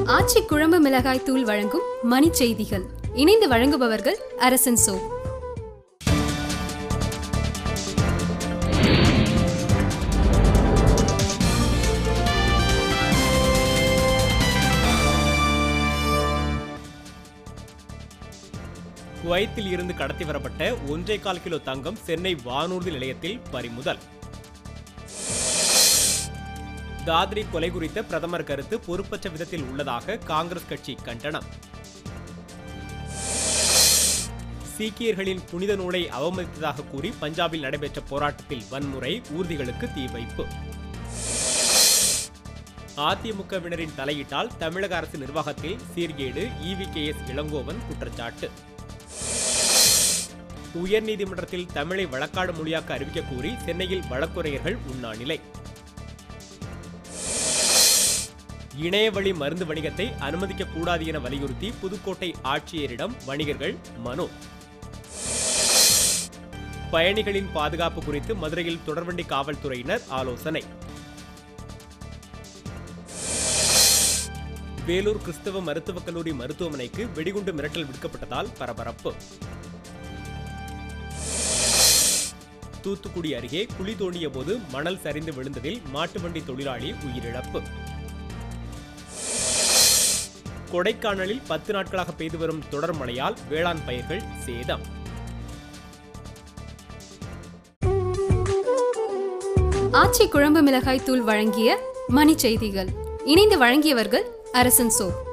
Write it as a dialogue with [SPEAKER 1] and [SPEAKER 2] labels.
[SPEAKER 1] ஆச்சி குழம்பு மிளகாய் தூள் வழங்கும் மணி செய்திகள் இணைந்து வழங்குபவர்கள் அரசன் சோ
[SPEAKER 2] குவைத்தில் இருந்து கடத்தி வரப்பட்ட ஒன்றே கால் கிலோ தங்கம் சென்னை வானூர்தி நிலையத்தில் பறிமுதல் தாத்ரி கொலை குறித்த பிரதமர் கருத்து பொறுப்பற்ற விதத்தில் உள்ளதாக காங்கிரஸ் கட்சி கண்டனம் சீக்கியர்களின் புனித நூலை அவமதித்ததாக கூறி பஞ்சாபில் நடைபெற்ற போராட்டத்தில் வன்முறை ஊர்திகளுக்கு தீ வைப்பு அதிமுகவினரின் தலையிட்டால் தமிழக அரசு நிர்வாகத்தில் சீர்கேடு இவிகேஎஸ் இளங்கோவன் குற்றச்சாட்டு உயர்நீதிமன்றத்தில் தமிழை வழக்காடு மொழியாக்க அறிவிக்க கூறி சென்னையில் வழக்குரையர்கள் உண்ணாநிலை இணையவழி மருந்து வணிகத்தை அனுமதிக்க கூடாது என வலியுறுத்தி புதுக்கோட்டை ஆட்சியரிடம் வணிகர்கள் மனு பயணிகளின் பாதுகாப்பு குறித்து மதுரையில் தொடர்வண்டி காவல்துறையினர் ஆலோசனை வேலூர் கிறிஸ்தவ மருத்துவக் கல்லூரி மருத்துவமனைக்கு வெடிகுண்டு மிரட்டல் விடுக்கப்பட்டதால் பரபரப்பு தூத்துக்குடி அருகே குழி தோண்டிய போது மணல் சரிந்து விழுந்ததில் மாட்டு வண்டி தொழிலாளி உயிரிழப்பு கொடைக்கானலில் பத்து நாட்களாக பெய்து வரும் தொடர் மழையால் வேளாண் பயிர்கள் சேதம்
[SPEAKER 1] ஆச்சி குழம்பு மிளகாய் தூள் வழங்கிய மணி செய்திகள் இணைந்து வழங்கியவர்கள் அரசன் சோ